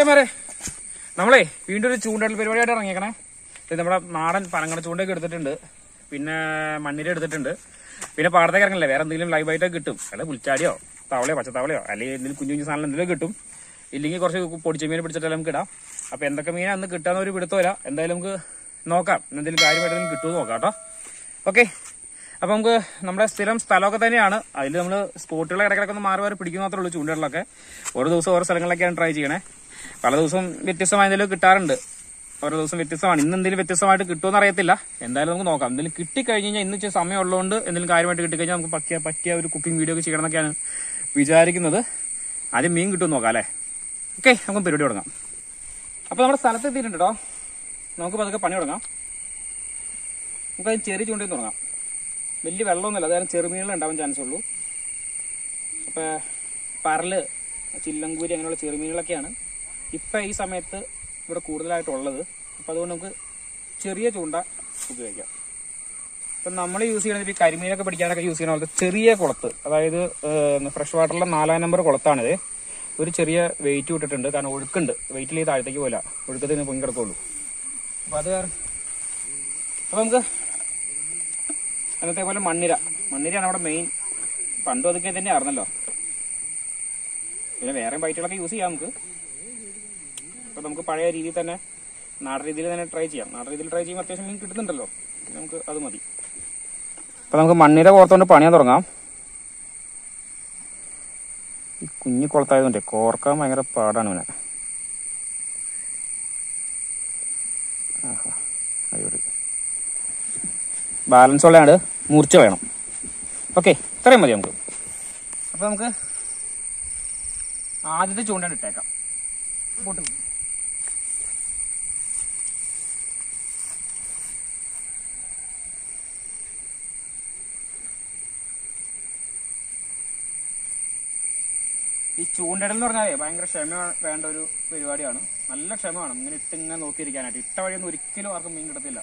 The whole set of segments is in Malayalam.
മച്ചന്മാരെ നമ്മളേ വീണ്ടും ഒരു ചൂണ്ടൽ പരിപാടിയായിട്ട് ഇറങ്ങിയേക്കണേ ഇത് നമ്മുടെ നാടൻ പനങ്ങട ചൂണ്ടയൊക്കെ എടുത്തിട്ടുണ്ട് പിന്നെ മണ്ണിര എടുത്തിട്ടുണ്ട് പിന്നെ പാടത്തേക്ക് ഇറങ്ങില്ല വേറെ എന്തെങ്കിലും ലൈവായിട്ടൊക്കെ കിട്ടും അല്ല പുൽച്ചാടിയോ തവളയോ പച്ചത്തവളയോ അല്ലെങ്കിൽ എന്തെങ്കിലും കുഞ്ഞു കുഞ്ഞു സാധനം എന്തെങ്കിലും കിട്ടും ഇല്ലെങ്കിൽ കുറച്ച് പൊടിച്ച മീൻ പിടിച്ചിട്ട് നമുക്ക് ഇടാം അപ്പൊ എന്തൊക്കെ മീനാ അന്ന് കിട്ടാന്ന് ഒരു പിടുത്തമില്ല എന്തായാലും നമുക്ക് നോക്കാം എന്തെങ്കിലും കാര്യമായിട്ട് എന്തെങ്കിലും കിട്ടുമെന്ന് നോക്കാം കേട്ടോ ഓക്കെ അപ്പൊ നമുക്ക് നമ്മുടെ സ്ഥിരം സ്ഥലമൊക്കെ തന്നെയാണ് അതിൽ നമ്മൾ സ്പോട്ടുകൾ ഇടയ്ക്കിടയ്ക്ക് ഒന്ന് മാറി മാറി പിടിക്കുന്ന മാത്രമേ ഉള്ളൂ ചൂണ്ടകളിലൊക്കെ ഓരോ ദിവസം ഓരോ സ്ഥലങ്ങളിലൊക്കെയാണ് ട്രൈ ചെയ്യണേ പല ദിവസവും വ്യത്യസ്തമായ എന്തെങ്കിലും കിട്ടാറുണ്ട് ഓരോ ദിവസം വ്യത്യസ്തമാണ് ഇന്ന് എന്തെങ്കിലും വ്യത്യസ്തമായിട്ട് കിട്ടുമെന്ന് അറിയത്തില്ല എന്തായാലും നമുക്ക് നോക്കാം എന്തെങ്കിലും കിട്ടിക്കഴിഞ്ഞ് കഴിഞ്ഞാൽ ഇന്ന് ഇച്ചിരി സമയം ഉള്ളതുകൊണ്ട് എന്തെങ്കിലും കാര്യമായിട്ട് കിട്ടിക്കഴിഞ്ഞാൽ നമുക്ക് പറ്റിയ പറ്റിയ ഒരു കുക്കിംഗ് വീഡിയോ ഒക്കെ ചെയ്യണം എന്നൊക്കെയാണ് വിചാരിക്കുന്നത് ആദ്യം മീൻ കിട്ടുമെന്ന് നോക്കാം അല്ലേ ഓക്കെ നമുക്ക് പരിപാടി തുടങ്ങാം അപ്പൊ നമ്മുടെ സ്ഥലത്ത് എത്തിയിട്ടുണ്ട് കേട്ടോ നമുക്ക് പതുക്കെ പണി തുടങ്ങാം നമുക്ക് അതിന് ചെറിയ ചൂണ്ടയിൽ നിന്ന് തുടങ്ങാം വലിയ വെള്ളമൊന്നുമില്ല അതായത് ചെറുമീനുകൾ ഉണ്ടാവാൻ ചാൻസ് ഉള്ളൂ അപ്പോൾ പരല് ചില്ലങ്കൂരി അങ്ങനെയുള്ള ചെറുമീനുകളൊക്കെയാണ് ഇപ്പം ഈ സമയത്ത് ഇവിടെ കൂടുതലായിട്ടുള്ളത് അപ്പം അതുകൊണ്ട് നമുക്ക് ചെറിയ ചൂണ്ട ഉപയോഗിക്കാം ഇപ്പം നമ്മൾ യൂസ് ചെയ്യുന്നത് ഈ കരിമീനൊക്കെ പിടിക്കാനൊക്കെ യൂസ് ചെയ്യുന്ന പോലത്തെ ചെറിയ കുളത്ത് അതായത് ഫ്രഷ് വാട്ടറിലെ നാലാം നമ്പർ കുളത്താണിത് ഒരു ചെറിയ വെയിറ്റ് വിട്ടിട്ടുണ്ട് കാരണം ഒഴുക്കുണ്ട് വെയിറ്റിൽ ഈ താഴത്തേക്ക് പോല ഒഴുക്കത്തിന് പൊങ്ങി കിടക്കുള്ളൂ അപ്പം അത് കാരണം അപ്പം നമുക്ക് അന്നത്തെ പോലെ മണ്ണിര മണ്ണിരയാണ് നമ്മുടെ മെയിൻ പണ്ടും അതൊക്കെ തന്നെ ആയിരുന്നല്ലോ പിന്നെ വേറെ ബൈറ്റുകളൊക്കെ യൂസ് ചെയ്യാം നമുക്ക് അപ്പൊ നമുക്ക് പഴയ രീതിയിൽ തന്നെ നാടൻ രീതിയിൽ തന്നെ ട്രൈ ചെയ്യാം നാടൻ രീതിയിൽ ട്രൈ ചെയ്യുമ്പോൾ അത്യാവശ്യം മീൻ കിട്ടുന്നുണ്ടല്ലോ പിന്നെ നമുക്ക് അത് മതി അപ്പൊ നമുക്ക് മണ്ണിര കോർത്തോണ്ട് പണിയാൻ തുടങ്ങാം ഈ കുഞ്ഞു കുളത്തായതുകൊണ്ട് കോർക്കാൻ ഭയങ്കര പാടാണ് ഇവനെ ആഹാ അടിപൊളി ബാലൻസ് ഉള്ളതാണ് മൂർച്ച വേണം ഓക്കെ ഇത്രയും മതി നമുക്ക് അപ്പൊ നമുക്ക് ആദ്യത്തെ ചൂണ്ടാണ് ഇട്ടേക്കാം പോട്ട് ഈ ചൂണ്ടയിടൽ എന്ന് പറഞ്ഞാലേ ഭയങ്കര ക്ഷമ വേണ്ട ഒരു പരിപാടിയാണ് നല്ല ക്ഷമ വേണം ഇങ്ങനെ ഇട്ട് ഇങ്ങനെ നോക്കിയിരിക്കാനായിട്ട് ഇട്ട വഴിയൊന്നും ഒരിക്കലും ആർക്കും മീൻ കിട്ടത്തില്ല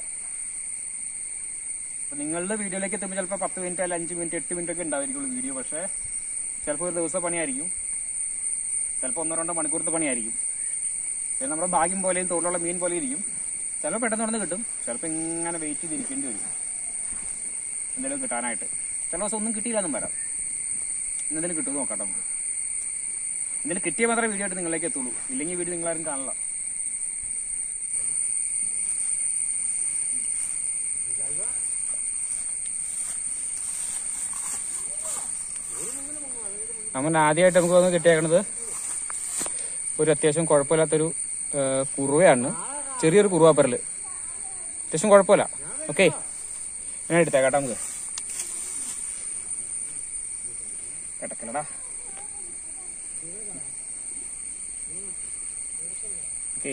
അപ്പൊ നിങ്ങളുടെ വീഡിയോയിലേക്ക് എത്തുമ്പോൾ ചിലപ്പോൾ പത്ത് മിനിറ്റ് അല്ല അഞ്ച് മിനിറ്റ് എട്ട് മിനിറ്റ് ഒക്കെ ഉണ്ടായിരിക്കുള്ളൂ വീഡിയോ പക്ഷേ ചിലപ്പോൾ ഒരു ദിവസം പണിയായിരിക്കും ചിലപ്പോൾ ഒന്നോ രണ്ടോ മണിക്കൂറത്തെ പണിയായിരിക്കും പിന്നെ നമ്മുടെ ഭാഗ്യം പോലെയും തോടുള്ള മീൻ പോലെ ഇരിക്കും ചിലപ്പോൾ പെട്ടെന്ന് നടന്ന് കിട്ടും ചിലപ്പോൾ ഇങ്ങനെ വെയിറ്റ് ചെയ്തിരിക്കേണ്ടി വരും എന്തെങ്കിലും കിട്ടാനായിട്ട് ചില ദിവസം ഒന്നും കിട്ടിയില്ലെന്നും വരാം എന്തെങ്കിലും കിട്ടുമെന്ന് നോക്കാം നമുക്ക് എന്തെങ്കിലും കിട്ടിയ മാത്രമേ വീഡിയോ ആയിട്ട് നിങ്ങളിലേക്ക് എത്തുള്ളൂ ഇല്ലെങ്കിൽ വീഡിയോ നിങ്ങളാരും കാണില്ല നമ്മൾ ആദ്യമായിട്ട് നമുക്ക് വന്ന് കിട്ടിയേക്കണത് ഒരു അത്യാവശ്യം കുഴപ്പമില്ലാത്തൊരു ആ, കുറുവയാണ് ചെറിയൊരു കുറുവാപ്പരല് അത്യാവശ്യം കുഴപ്പമില്ല ഓക്കെ ഞാൻ എടുത്തേക്കാട്ടെ നമുക്ക് കിടക്കലടാ ഓക്കെ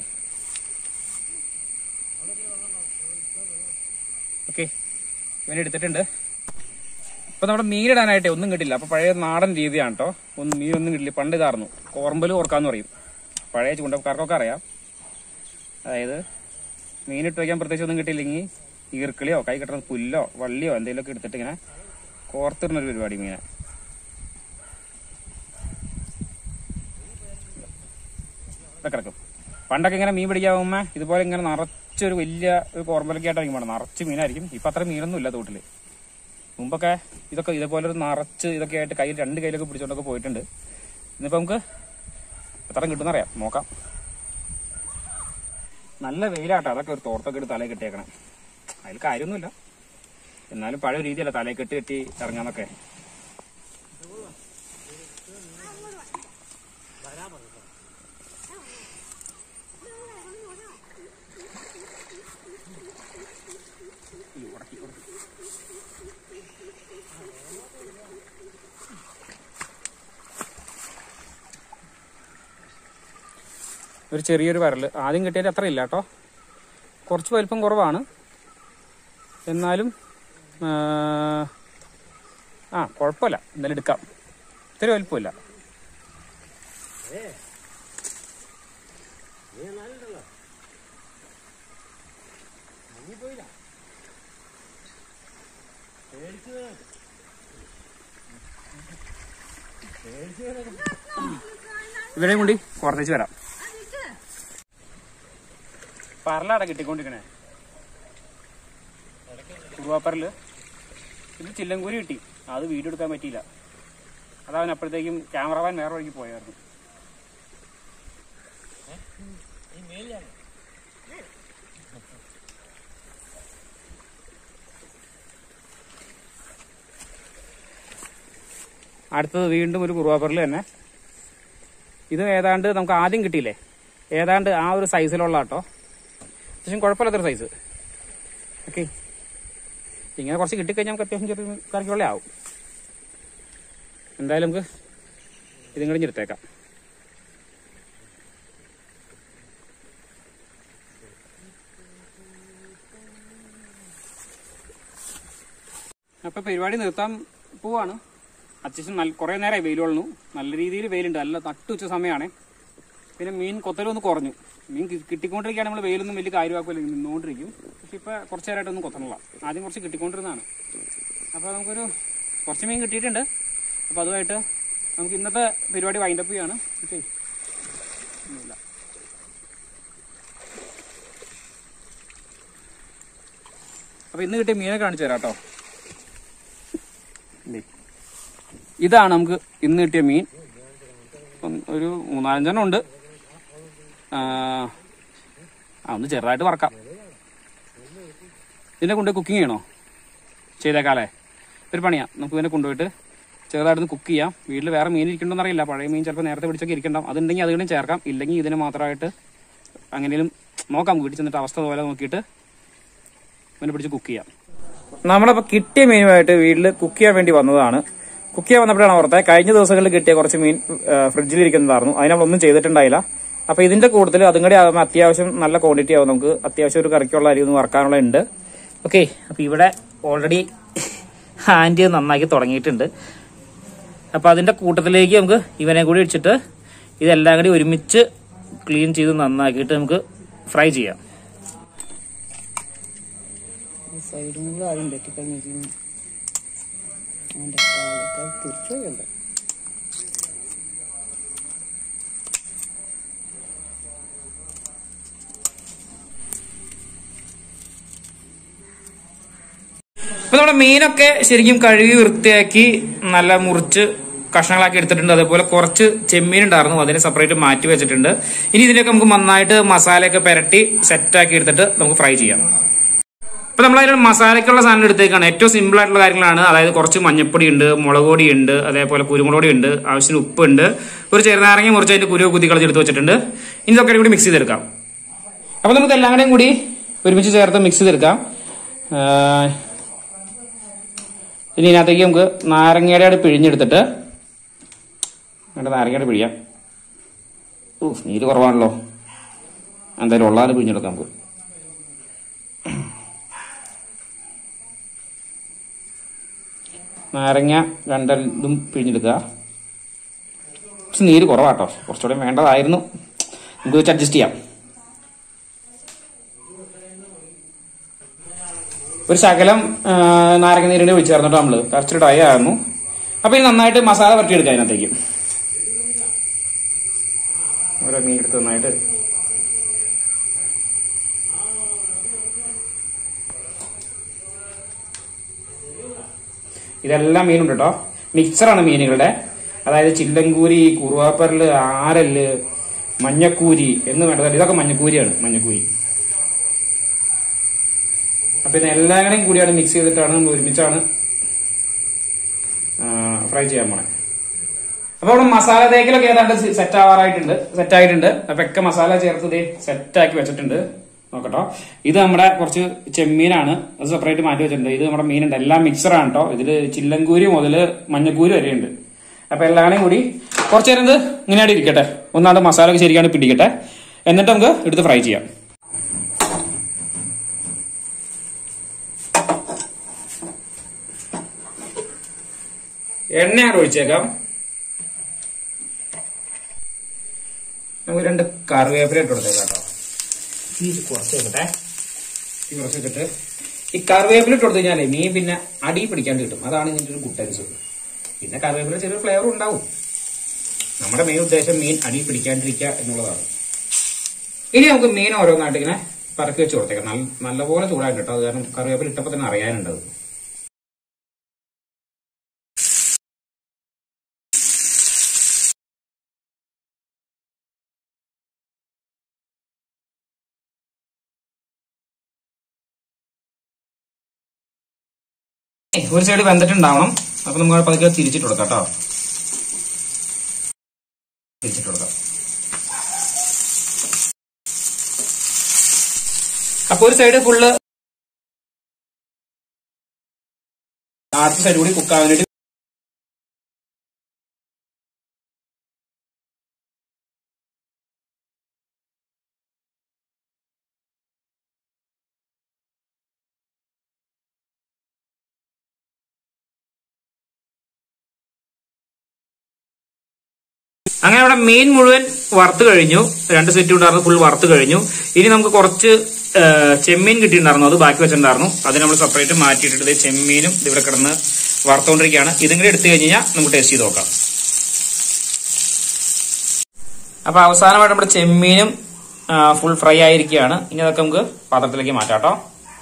ഓക്കെ ഇവനെ എടുത്തിട്ടുണ്ട് ഇപ്പൊ നമ്മുടെ മീനിടാനായിട്ട് ഒന്നും കിട്ടില്ല അപ്പൊ പഴയ നാടൻ രീതിയാണ് കേട്ടോ ഒന്നും മീനൊന്നും കിട്ടില്ല പണ്ട് ഇതായിരുന്നു കോർമ്പല് ഓർക്കാന്ന് പറയും പഴയ ചൂണ്ടക്കാർക്കൊക്കെ അറിയാം അതായത് മീനിട്ട് വയ്ക്കാൻ പ്രത്യേകിച്ച് ഒന്നും കിട്ടിയില്ലെങ്കിൽ ഈർക്കിളിയോ കൈ കെട്ടുന്ന പുല്ലോ വള്ളിയോ എന്തെങ്കിലുമൊക്കെ എടുത്തിട്ട് ഇങ്ങനെ കോർത്തിടുന്ന ഒരു പരിപാടി മീനെ ഇതൊക്കെ കിടക്കും പണ്ടൊക്കെ ഇങ്ങനെ മീൻ പിടിക്കാൻ പോകുമ്പോ ഇതുപോലെ ഇങ്ങനെ നിറച്ചൊരു വലിയ ഒരു കോർമ്പലൊക്കെ ആയിട്ടായിരിക്കും വേണം നിറച്ച് മീനായിരിക്കും ഇപ്പൊ അത്ര മീനൊന്നും ഇല്ല തോട്ടില് മുമ്പൊക്കെ ഇതൊക്കെ ഇതേപോലെ ഒരു നിറച്ച് ഇതൊക്കെ ആയിട്ട് കയ്യിൽ രണ്ട് കയ്യിലൊക്കെ പിടിച്ചോണ്ടൊക്കെ പോയിട്ടുണ്ട് ഇന്നിപ്പോ നമുക്ക് എത്ര കിട്ടുന്ന അറിയാം നോക്കാം നല്ല വെയിലാട്ടോ അതൊക്കെ ഒരു തോർത്തൊക്കെ എടുത്ത് തലയിൽ കെട്ടിയേക്കണം അതിൽ കാര്യമൊന്നുമില്ല എന്നാലും പഴയ രീതിയല്ല തലയിൽ കെട്ടി കെട്ടി ഇറങ്ങാന്നൊക്കെ ഒരു ചെറിയൊരു വരല് ആദ്യം കിട്ടിയാൽ അത്ര ഇല്ല കേട്ടോ കുറച്ച് വലിപ്പം കുറവാണ് എന്നാലും ആ, ആ കുഴപ്പമില്ല എന്തായാലും എടുക്കാം ഇത്തിരി വലിപ്പമില്ല ഇവരെയും കൂടി കുറച്ചേച്ച് വരാം പറലാടെ കിട്ടിക്കൊണ്ടിരിക്കണേ കുറുവാപ്പറല് ഇത് ചില്ലങ്കൂരി കിട്ടി അത് വീഡിയോ എടുക്കാൻ പറ്റിയില്ല അതവൻ അപ്പോഴത്തേക്കും ക്യാമറമാൻ വേറെ വഴിക്ക് പോയായിരുന്നു അടുത്തത് വീണ്ടും ഒരു കുറുവാപ്പറല് തന്നെ ഇത് ഏതാണ്ട് നമുക്ക് ആദ്യം കിട്ടിയില്ലേ ഏതാണ്ട് ആ ഒരു സൈസിലുള്ള കേട്ടോ അത്യാവശ്യം കുഴപ്പമില്ലാത്തൊരു സൈസ് ഓക്കെ ഇങ്ങനെ കുറച്ച് കിട്ടിക്കഴിഞ്ഞാൽ നമുക്ക് അത്യാവശ്യം ചെറിയ കറിക്കുള്ള ആവും എന്തായാലും നമുക്ക് ഇതും കൂടി എടുത്തേക്കാം അപ്പൊ പരിപാടി നിർത്താൻ പോവാണ് അത്യാവശ്യം നല്ല കുറേ നേരമായി വെയിൽ കൊള്ളുന്നു നല്ല രീതിയിൽ വെയിലുണ്ട് നല്ല തട്ടുവച്ച സമയമാണ് പിന്നെ മീൻ കൊത്തലൊന്ന് കുറഞ്ഞു മീൻ കി- കിട്ടിക്കൊണ്ടിരിക്കുകയാണ് നമ്മൾ വെയിലൊന്നും വലിയ കാര്യമാക്കില്ല നിന്നുകൊണ്ടിരിക്കും പക്ഷെ ഇപ്പൊ കുറച്ച് നേരമായിട്ടൊന്നും കൊത്തണില്ല ആദ്യം കുറച്ച് കിട്ടിക്കൊണ്ടിരുന്നതാണ് അപ്പോൾ നമുക്കൊരു കുറച്ച് മീൻ കിട്ടിയിട്ടുണ്ട് അപ്പോൾ അതുമായിട്ട് നമുക്ക് ഇന്നത്തെ പരിപാടി വൈൻഡപ്പ് ചെയ്യാണ് ഓക്കെ ഒന്നുമില്ല അപ്പോൾ ഇന്ന് കിട്ടിയ മീനെ കാണിച്ചു തരാം കേട്ടോ ദേ. ഇതാണ് നമുക്ക് ഇന്ന് കിട്ടിയ മീൻ ഇപ്പം ഒരു മൂന്നാലഞ്ചെണ്ണം ഉണ്ട് ആ ആ, ഒന്ന് ചെറുതായിട്ട് വറക്കാം ഇതിനെ കൊണ്ടുപോയി കുക്കിംഗ് ചെയ്യണോ ചെയ്തേക്കാലേ ഒരു പണിയാ നമുക്ക് ഇതിനെ കൊണ്ടുപോയിട്ട് ചെറുതായിട്ടൊന്ന് കുക്ക് ചെയ്യാം വീട്ടിൽ വേറെ മീൻ ഇരിക്കണമെന്ന് അറിയില്ല പഴയ മീൻ ചിലപ്പോൾ നേരത്തെ പിടിച്ചൊക്കെ ഇരിക്കണ്ടാവും അതുണ്ടെങ്കിൽ അതുകൂടി ചേർക്കാം ഇല്ലെങ്കിൽ ഇതിന് മാത്രമായിട്ട് അങ്ങനെയും നോക്കാം വീട്ടിൽ ചെന്നിട്ട് അവസ്ഥ പോലെ നോക്കിയിട്ട് ഇവനെ പിടിച്ച് കുക്ക് ചെയ്യാം നമ്മളപ്പോ കിട്ടിയ മീനുമായിട്ട് വീട്ടിൽ കുക്ക് ചെയ്യാൻ വേണ്ടി വന്നതാണ് കുക്ക് ചെയ്യാൻ വന്നപ്പോഴാണ് ഓർത്തത് കഴിഞ്ഞ ദിവസങ്ങളിൽ കിട്ടിയ കുറച്ച് മീൻ ഫ്രിഡ്ജിൽ ഇരിക്കുന്നതായിരുന്നു അതിന് നമ്മളൊന്നും ചെയ്തിട്ടുണ്ടായില്ല അപ്പൊ ഇതിന്റെ കൂടുതൽ അതും കൂടി ആകുമ്പോൾ അത്യാവശ്യം നല്ല ക്വാണ്ടിറ്റി ആവും നമുക്ക് അത്യാവശ്യം ഒരു കറിക്കുള്ള അരി ഒന്ന് വറക്കാനുള്ള ഉണ്ട് ഓക്കെ അപ്പൊ ഇവിടെ ഓൾറെഡി ഹാൻഡ് നന്നാക്കി തുടങ്ങിയിട്ടുണ്ട് അപ്പൊ അതിന്റെ കൂട്ടത്തിലേക്ക് നമുക്ക് ഇവനെ കൂടി വെച്ചിട്ട് ഇതെല്ലാം കൂടി ഒരുമിച്ച് ക്ലീൻ ചെയ്ത് നന്നാക്കിയിട്ട് നമുക്ക് ഫ്രൈ ചെയ്യാം സൈഡിൽ ആദ്യം തെറ്റിക്കഴിഞ്ഞിരിക്കുന്നു അവൻ്റെ കാലൊക്കെ തിരിച്ചു പോയല്ലേ ഇപ്പൊ നമ്മുടെ മീനൊക്കെ ശരിക്കും കഴുകി വൃത്തിയാക്കി നല്ല മുറിച്ച് കഷ്ണങ്ങളാക്കി എടുത്തിട്ടുണ്ട് അതേപോലെ കുറച്ച് ചെമ്മീൻ ഉണ്ടായിരുന്നു അതിനെ സെപ്പറേറ്റ് മാറ്റി വെച്ചിട്ടുണ്ട് ഇനി ഇതിനൊക്കെ നമുക്ക് നന്നായിട്ട് മസാലയൊക്കെ പെരട്ടി സെറ്റാക്കി എടുത്തിട്ട് നമുക്ക് ഫ്രൈ ചെയ്യാം ഇപ്പൊ നമ്മൾ അതിന് മസാലയ്ക്കുള്ള സാധനം എടുത്തേക്കാണ് ഏറ്റവും സിമ്പിൾ ആയിട്ടുള്ള കാര്യങ്ങളാണ് അതായത് കുറച്ച് മഞ്ഞപ്പൊടി ഉണ്ട് മുളക് പൊടി ഉണ്ട് അതേപോലെ കുരുമുളക് പൊടി ഉണ്ട് ആവശ്യത്തിന് ഉപ്പുണ്ട് ഒരു ചെറുനാരങ്ങ മുറിച്ച് അതിന്റെ കുരു കുത്തി കളഞ്ഞെടുത്ത് വെച്ചിട്ടുണ്ട് ഇനി ഇതൊക്കെ കൂടി മിക്സ് ചെയ്തെടുക്കാം അപ്പൊ നമുക്ക് എല്ലാം കൂടെയും കൂടി ഒരുമിച്ച് ചേർത്ത് മിക്സ് ചെയ്തെടുക്കാം ആ, ഇനി ഇതിനകത്തേക്ക് നമുക്ക് നാരങ്ങയുടെ കൂടെ പിഴിഞ്ഞെടുത്തിട്ട് വേണ്ട നാരങ്ങയുടെ പിഴിയാം ഓ നീര് കുറവാണല്ലോ എന്തായാലും ഉള്ളാതെ പിഴിഞ്ഞെടുക്കാം നമുക്ക് നാരങ്ങ രണ്ടും പിഴിഞ്ഞെടുക്കുക പക്ഷെ നീര് കുറവാട്ടോ കുറച്ചുകൂടെ വേണ്ടതായിരുന്നു നമുക്ക് വെച്ച് അഡ്ജസ്റ്റ് ചെയ്യാം ഒരു ശകലം ആ, നാരങ്ങ നീരിന്റെ ഒഴിച്ച് ചേർന്നിട്ട് നമ്മള് കുറച്ച് ഡ്രൈ ആയിരുന്നു അപ്പൊ ഇനി നന്നായിട്ട് മസാല പരട്ടിയെടുക്കാം അതിനകത്തേക്ക് ഓരോ മീൻ എടുത്ത് നന്നായിട്ട് ഇതെല്ലാം മീനുണ്ട് കേട്ടോ മിക്സറാണ് മീനുകളുടെ അതായത് ചില്ലങ്കൂരി കുറുവാപ്പരല് ആരല് മഞ്ഞക്കൂരി എന്ന് വേണ്ടതല്ല ഇതൊക്കെ മഞ്ഞക്കൂരിയാണ് മഞ്ഞക്കൂരി അപ്പൊ ഇത് എല്ലാം കൂടെയും കൂടിയാണ് മിക്സ് ചെയ്തിട്ടാണ് നമ്മൾ ഒരുമിച്ചാണ് ഫ്രൈ ചെയ്യാൻ പോണേ അപ്പൊ അവിടെ മസാല തേക്കലൊക്കെ ഏതാണ്ട് സെറ്റ് ആവാറായിട്ടുണ്ട് സെറ്റ് ആയിട്ടുണ്ട് അപ്പൊ ഒക്കെ മസാല ചേർത്ത് സെറ്റ് ആക്കി വെച്ചിട്ടുണ്ട് നോക്കട്ടോ ഇത് നമ്മുടെ കുറച്ച് ചെമ്മീനാണ് അത് സെപ്പറേറ്റ് മാറ്റി വെച്ചിട്ടുണ്ട് ഇത് നമ്മുടെ മീനുണ്ട് എല്ലാം മിക്സറാണ് കേട്ടോ ഇതില് ചില്ലങ്കൂരി മുതല് മഞ്ഞക്കൂരി വരെ ഉണ്ട് അപ്പൊ എല്ലാവരെയും കൂടി കുറച്ച് നേരം ഇത് ഇങ്ങനെയായിട്ട് ഇരിക്കട്ടെ ഒന്നാണ്ട് മസാല ഒക്കെ ശരിക്കാണ് പിടിക്കട്ടെ എന്നിട്ട് നമുക്ക് എടുത്ത് ഫ്രൈ ചെയ്യാം എണ്ണയാണ് ഒഴിച്ചേക്കാം നമുക്ക് രണ്ട് കറിവേപ്പില ഇട്ട് കൊടുത്തേക്കാം കേട്ടോ ഈ കുറച്ച് വെക്കട്ടെ ഈ കുറച്ച് വെച്ചിട്ട് ഈ കറിവേപ്പില ഇട്ട് കൊടുത്തു കഴിഞ്ഞാലേ മീൻ പിന്നെ അടി പിടിക്കാണ്ട് കിട്ടും അതാണ് ഇതിന്റെ ഒരു കുട്ടൻസ് പിന്നെ കറിവേപ്പില ചെറിയ ഫ്ലേവർ ഉണ്ടാവും നമ്മുടെ മെയിൻ ഉദ്ദേശം മീൻ അടി പിടിക്കാണ്ടിരിക്കുക എന്നുള്ളതാണ് ഇനി നമുക്ക് മീൻ ഓരോന്നായിട്ട് ഇങ്ങനെ പറക്കി വെച്ച് കൊടുത്തേക്കാം നല്ല നല്ലപോലെ ചൂടായിട്ട് കേട്ടോ അത് കാരണം കറിവേപ്പില ഇട്ടപ്പോൾ തന്നെ അറിയാനുണ്ട് അത് ഒരു സൈഡ് വെന്തിട്ടുണ്ടാവണം അപ്പൊ നമുക്ക് പതുക്കെ തിരിച്ചിട്ട് കൊടുക്കാം കേട്ടോ തിരിച്ചിട്ട് കൊടുക്കാം അപ്പൊ ഒരു സൈഡ് ഫുള്ള് അടുത്ത സൈഡ് കൂടി കുക്കാവാൻ വേണ്ടി അങ്ങനെ അവിടെ മീൻ മുഴുവൻ വറുത്ത് കഴിഞ്ഞു രണ്ട് സെറ്റ് ഉണ്ടായിരുന്നു ഫുൾ വറുത്ത് കഴിഞ്ഞു ഇനി നമുക്ക് കുറച്ച് ആ, ചെമ്മീൻ കിട്ടിയിട്ടുണ്ടായിരുന്നു അത് ബാക്കി വെച്ചിട്ടുണ്ടായിരുന്നു അത് നമ്മൾ സെപ്പറേറ്റ് മാറ്റിയിട്ടിട്ട് ദേ ചെമ്മീനും ഇത് ഇവിടെ കിടന്ന് വറുത്തുകൊണ്ടിരിക്കുകയാണ് ഇതും കൂടി എടുത്തു കഴിഞ്ഞാൽ നമുക്ക് ടേസ്റ്റ് ചെയ്ത് നോക്കാം അപ്പൊ അവസാനമായിട്ട് നമ്മുടെ ചെമ്മീനും ഫുൾ ഫ്രൈ ആയിരിക്കുകയാണ് ഇനി അതൊക്കെ നമുക്ക് പാത്രത്തിലേക്ക് മാറ്റാം കേട്ടോ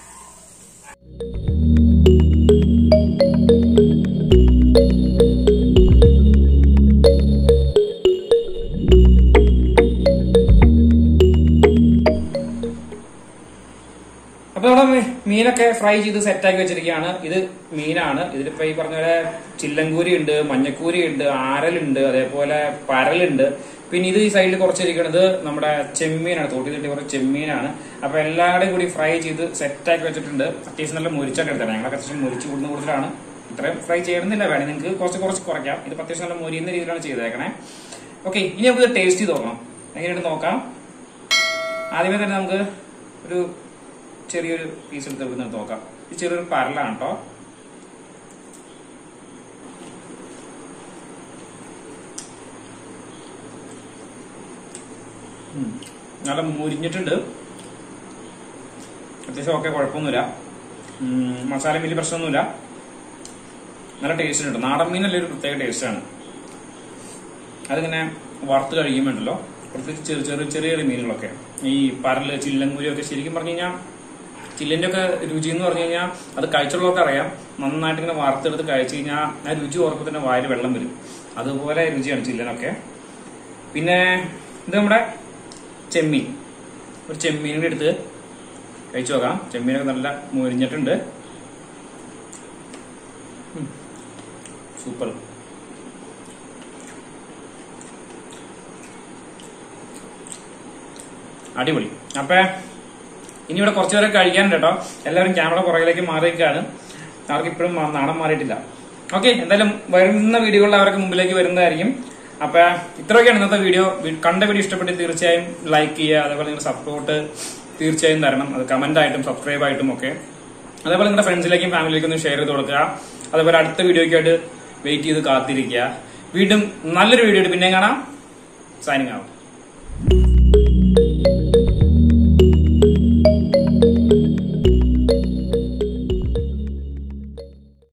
അപ്പൊ നമ്മുടെ മീ- മീനൊക്കെ ഫ്രൈ ചെയ്ത് സെറ്റാക്കി വെച്ചിരിക്കുകയാണ് ഇത് മീനാണ് ഇതിലിപ്പോ ഈ പറഞ്ഞ പോലെ ചില്ലങ്കൂരി ഉണ്ട് മഞ്ഞക്കൂരി ഉണ്ട് ആരലുണ്ട് അതേപോലെ പരലുണ്ട് പിന്നെ ഇത് ഈ സൈഡിൽ കുറച്ചിരിക്കുന്നത് നമ്മുടെ ചെമ്മീനാണ് തോട്ടി തട്ടി കുറച്ച് ചെമ്മീനാണ് അപ്പൊ എല്ലാവരുടെയും കൂടി ഫ്രൈ ചെയ്ത് സെറ്റാക്കി വെച്ചിട്ടുണ്ട് അത്യാവശ്യം നല്ല മുരിച്ചൊക്കെ എടുത്താണ് ഞങ്ങളൊക്കെ അത്യാവശ്യം മുരിച്ച് കൂടുന്ന കൂടുതലാണ് ഇത്രയും ഫ്രൈ ചെയ്യണമെന്നില്ല വേണം നിങ്ങൾക്ക് കുറച്ച് കുറച്ച് കുറയ്ക്കാം ഇത് അത്യാവശ്യം നല്ല മുരിയുന്ന രീതിയിലാണ് ചെയ്തേക്കണേ ഓക്കെ ഇനി നമുക്ക് ടേസ്റ്റ് ചെയ്ത് നോക്കണം എങ്ങനെയായിട്ട് നോക്കാം ആദ്യമേ തന്നെ നമുക്ക് ഒരു ചെറിയൊരു പീസ് എടുത്ത് ഇവിടുന്ന് നോക്കാം ഇത് ചെറിയൊരു പരലാണ് കേട്ടോ ഉം. നല്ല മുരിഞ്ഞിട്ടുണ്ട് അത്യാവശ്യം ഓക്കെ കുഴപ്പമൊന്നുമില്ല ഉം, മസാല വലിയ പ്രശ്നമൊന്നുമില്ല നല്ല ടേസ്റ്റ് ഉണ്ട് നാടൻ മീനല്ലേ ഒരു പ്രത്യേക ടേസ്റ്റാണ് അതിങ്ങനെ വറുത്ത് കഴിയുമ്പോണ്ടല്ലോ പ്രത്യേകിച്ച് ചെറിയ ചെറിയ ചെറിയ ചെറിയ മീനുകളൊക്കെ ഈ പരല് ചില്ലങ്കൂരി ഒക്കെ ശരിക്കും പറഞ്ഞു കഴിഞ്ഞാൽ ചില്ലിന്റെ ഒക്കെ രുചി എന്ന് പറഞ്ഞു കഴിഞ്ഞാൽ അത് കഴിച്ചുള്ളവർക്ക് അറിയാം നന്നായിട്ട് ഇങ്ങനെ വറുത്തെടുത്ത് കഴിച്ചു കഴിഞ്ഞാൽ ആ രുചി ഓർക്കുമ്പോൾ തന്നെ വായിൽ വെള്ളം വരും അതുപോലെ രുചിയാണ് ചില്ലനൊക്കെ പിന്നെ ഇത് നമ്മുടെ ചെമ്മീൻ ഒരു ചെമ്മീൻ കൂടി എടുത്ത് കഴിച്ചു നോക്കാം ചെമ്മീനൊക്കെ നല്ല മുരിഞ്ഞിട്ടുണ്ട് ഉം. സൂപ്പർ അടിപൊളി അപ്പൊ ഇനി ഇവിടെ കുറച്ചു പേരെ കഴിക്കാനുണ്ട് കേട്ടോ എല്ലാവരും ക്യാമറ പുറകിലേക്ക് മാറിയിരിക്കുകയാണ് അവർക്ക് ഇപ്പോഴും നാണം മാറിയിട്ടില്ല ഓക്കെ എന്തായാലും വരുന്ന വീഡിയോകളിൽ അവർക്ക് മുമ്പിലേക്ക് വരുന്നതായിരിക്കും അപ്പൊ ഇത്രയൊക്കെയാണ് ഇന്നത്തെ വീഡിയോ വി- കണ്ട വീഡിയോ ഇഷ്ടപ്പെട്ട് തീർച്ചയായും ലൈക്ക് ചെയ്യുക അതേപോലെ നിങ്ങളുടെ സപ്പോർട്ട് തീർച്ചയായും തരണം അത് കമന്റ് ആയിട്ടും സബ്സ്ക്രൈബ് ആയിട്ടും ഒക്കെ അതേപോലെ നിങ്ങളുടെ ഫ്രണ്ട്സിലേക്കും ഫാമിലിയിലേക്കും ഒന്ന് ഷെയർ ചെയ്ത് കൊടുക്കുക അതേപോലെ അടുത്ത വീഡിയോയ്ക്കായിട്ട് വെയിറ്റ് ചെയ്ത് കാത്തിരിക്കുക വീണ്ടും നല്ലൊരു വീഡിയോ ആയിട്ട് പിന്നെ കാണാം സൈനിങ് ആവും